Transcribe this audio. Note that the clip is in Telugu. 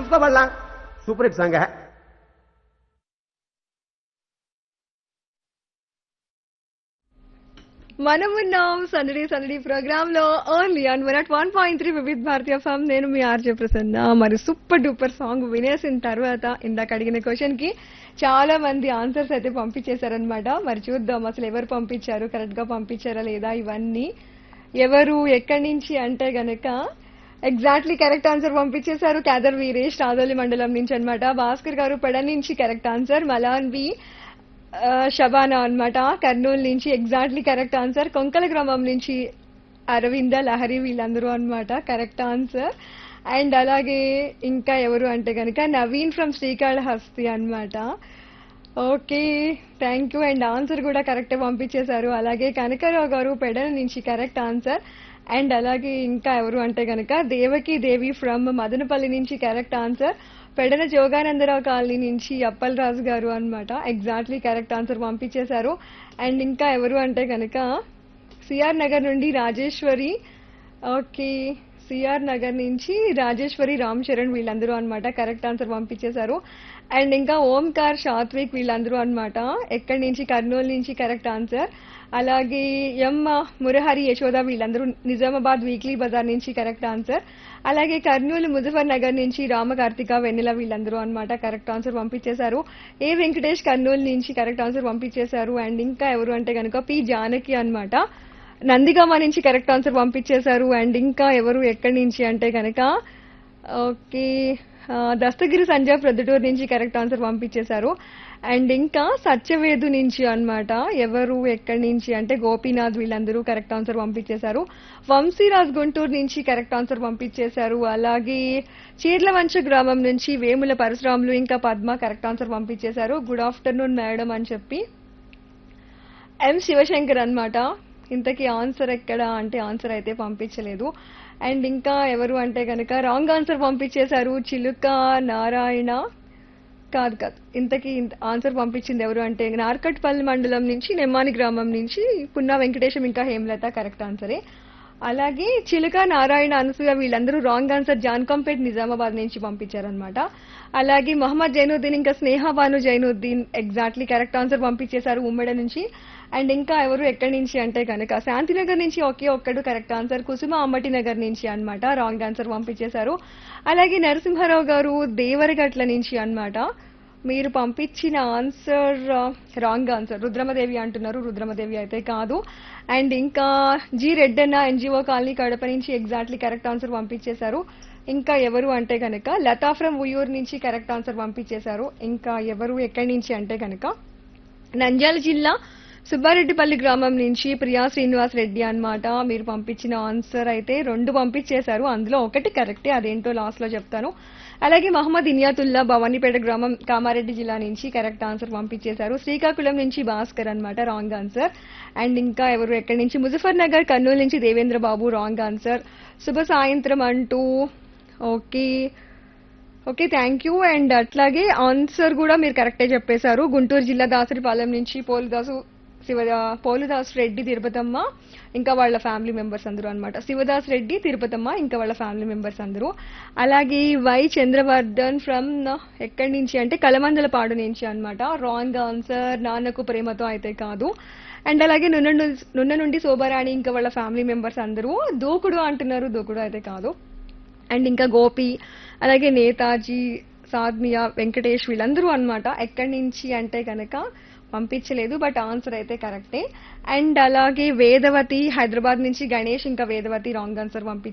పుష్పబళ్ళ సూపర్ హిట్ సాంగ్ మనం ఉన్నాం సందడి సందడి ప్రోగ్రామ్ లో only on one at one point three Vividh Bharati FM నేను మీ ఆర్జే ప్రసన్న మరి సూపర్ డూపర్ సాంగ్ వినేసిన తర్వాత ఇందాక అడిగిన క్వశ్చన్ కి చాలా మంది ఆన్సర్స్ అయితే పంపించేశారనమాట మరి చూద్దాం అసలు ఎవరు పంపించారు కరెక్ట్ గా పంపించారా లేదా ఇవన్నీ ఎవరు ఎక్కడి నుంచి అంటే గనక ఎగ్జాక్ట్లీ కరెక్ట్ ఆన్సర్ పంపించేశారు క్యాదర్ వీరేష్ రాదోలి మండలం నుంచి అన్నమాట భాస్కర్ గారు పెడ నుంచి కరెక్ట్ ఆన్సర్ మలాన్ బి ఆ, షబానా అన్నమాట కర్నూలు నుంచి ఎగ్జాక్ట్లీ కరెక్ట్ ఆన్సర్ కొంకల గ్రామం నుంచి అరవింద లహరి వీళ్ళందరూ అన్నమాట కరెక్ట్ ఆన్సర్ అండ్ అలాగే ఇంకా ఎవరు అంటే కనుక నవీన్ ఫ్రమ్ శ్రీకాళహస్తి అన్నమాట okay thank you and answer కూడా కరెక్ట్ పంపించేశారు అలాగే కనకరావు గారు పెడల నుంచి కరెక్ట్ ఆన్సర్ అండ్ అలాగే ఇంకా ఎవరు అంటే కనుక దేవకి దేవి ఫ్రమ్ మదనపల్లి నుంచి correct answer Pedana Joganandarao colony నుంచి అప్పల్ రాజు గారు అన్నమాట ఎగ్జాక్ట్లీ కరెక్ట్ ఆన్సర్ పంపించేశారు అండ్ ఇంకా ఎవరు అంటే కనుక సిఆర్ నగర్ నుండి రాజేశ్వరి ఓకే సిఆర్ నగర్ నుంచి రాజేశ్వరి రామ్ చరణ్ వీళ్ళందరూ అన్నమాట కరెక్ట్ ఆన్సర్ పంపించేశారు అండ్ ఇంకా ఓంకార్ సాత్విక్ వీళ్ళందరూ అన్నమాట ఎక్కడి నుంచి కర్నూలు నుంచి కరెక్ట్ ఆన్సర్ అలాగే ఎం మురహరి యశోద వీళ్ళందరూ నిజామాబాద్ వీక్లీ బజార్ నుంచి కరెక్ట్ ఆన్సర్ అలాగే కర్నూలు ముజఫర్ నగర్ నుంచి రామకార్తిక వెన్నెల వీళ్ళందరూ అన్నమాట కరెక్ట్ ఆన్సర్ పంపించేశారు ఏ వెంకటేష్ కర్నూలు నుంచి కరెక్ట్ ఆన్సర్ పంపించేశారు అండ్ ఇంకా ఎవరు అంటే కనుక పి జానకి అన్నమాట నందిగామ నుంచి కరెక్ట్ ఆన్సర్ పంపించేశారు అండ్ ఇంకా ఎవరు ఎక్కడి నుంచి అంటే కనుక ఓకే ఆ, దస్తగిరి సంజయ్ ప్రొద్దుటూరు నుంచి కరెక్ట్ ఆన్సర్ పంపించేశారు అండ్ ఇంకా సత్యవేదు నుంచి అన్నమాట ఎవరు ఎక్కడి నుంచి అంటే గోపీనాథ్ వీళ్ళందరూ కరెక్ట్ ఆన్సర్ పంపించేశారు వంశీరాజ్ గుంటూరు నుంచి కరెక్ట్ ఆన్సర్ పంపించేశారు అలాగే చీర్లవంచ గ్రామం నుంచి వేముల పరశురాములు ఇంకా పద్మ కరెక్ట్ ఆన్సర్ పంపించేశారు గుడ్ ఆఫ్టర్నూన్ మేడం అని చెప్పి ఎం శివశంకర్ అన్నమాట ఇంతకీ ఆన్సర్ ఎక్కడ అంటే ఆన్సర్ అయితే పంపించలేదు అండ్ ఇంకా ఎవరు అంటే కనుక రాంగ్ ఆన్సర్ పంపించేశారు చిలుక నారాయణ కాదు కాదు ఇంతకీ ఆన్సర్ పంపించింది ఎవరు అంటే నార్కట్పల్లి మండలం నుంచి నెమ్మాని గ్రామం నుంచి పున్నా వెంకటేశం ఇంకా హేమలత కరెక్ట్ ఆన్సరే అలాగే చిలుక నారాయణ అనసూయ వీళ్ళందరూ రాంగ్ ఆన్సర్ జాన్కంపేట్ నిజామాబాద్ నుంచి పంపించారనమాట అలాగే మహమ్మద్ జైనుద్దీన్ ఇంకా Sneha Banu Zainuddin exactly correct answer పంపించేశారు ఉమ్మడి నుంచి అండ్ ఇంకా ఎవరు ఎక్కడి నుంచి అంటే కనుక శాంతినగర్ నుంచి ఒకే ఒక్కడు కరెక్ట్ ఆన్సర్ కుసుమ అమ్మటి నగర్ నుంచి అన్నమాట రాంగ్ ఆన్సర్ పంపించేశారు అలాగే నరసింహారావు గారు దేవరగట్ల నుంచి అన్నమాట మీరు పంపించిన ఆన్సర్ రాంగ్ ఆన్సర్ రుద్రమదేవి అంటున్నారు రుద్రమదేవి అయితే కాదు అండ్ ఇంకా G Reddanna NGO colony Kadapa నుంచి ఎగ్జాక్ట్లీ కరెక్ట్ ఆన్సర్ పంపించేశారు ఇంకా ఎవరు అంటే కనుక లతా ఫ్రమ్ ఉయ్యూరు నుంచి కరెక్ట్ ఆన్సర్ పంపించేశారు ఇంకా ఎవరు ఎక్కడి నుంచి అంటే కనుక నంద్యాల జిల్లా సుబ్బారెడ్డిపల్లి గ్రామం నుంచి ప్రియా శ్రీనివాస్ రెడ్డి అన్నమాట మీరు పంపించిన ఆన్సర్ అయితే రెండు పంపించేశారు అందులో ఒకటి కరెక్టే అదేంటో లాస్ట్ లో చెప్తాను అలాగే మహమ్మద్ ఇనియాతుల్లా భవానీపేట గ్రామం కామారెడ్డి జిల్లా నుంచి కరెక్ట్ ఆన్సర్ పంపించేశారు శ్రీకాకుళం నుంచి భాస్కర్ అన్నమాట రాంగ్ ఆన్సర్ అండ్ ఇంకా ఎవరు ఎక్కడి నుంచి ముజఫర్ నగర్ కర్నూలు నుంచి దేవేంద్ర బాబు రాంగ్ ఆన్సర్ శుభ సాయంత్రం అంటూ okay okay thank you and అట్లాగే ఆన్సర్ కూడా మీరు కరెక్టే చెప్పేశారు గుంటూరు జిల్లా దాసరిపాలెం నుంచి పోలుదాసు శివ పోలుదాస్ రెడ్డి తిరుపతమ్మ ఇంకా వాళ్ళ ఫ్యామిలీ మెంబర్స్ అందరూ అన్నమాట శివదాస్ రెడ్డి తిరుపతమ్మ ఇంకా వాళ్ళ ఫ్యామిలీ మెంబర్స్ అందరూ అలాగే వై చంద్రవర్ధన్ ఫ్రమ్ ఎక్కడి నుంచి అంటే కలమందలపాడు నుంచి అన్నమాట రాంగ్ ఆన్సర్ నాన్నకు ప్రేమతో అయితే కాదు అండ్ అలాగే నున్న ను- నున్న నుండి శోభారాణి ఇంకా వాళ్ళ ఫ్యామిలీ మెంబర్స్ అందరూ దూకుడు అంటున్నారు దూకుడు అయితే కాదు అండ్ ఇంకా గోపి అలాగే నేతాజీ సాద్మియా వెంకటేష్ వీళ్ళందరూ అన్నమాట ఎక్కడి నుంచి అంటే కనుక పంపించలేదు బట్ ఆన్సర్ అయితే కరెక్టే అండ్ అలాగే వేదవతి హైదరాబాద్ నుంచి గణేష్ ఇంకా వేదవతి రాంగ్ ఆన్సర్ పంపించారు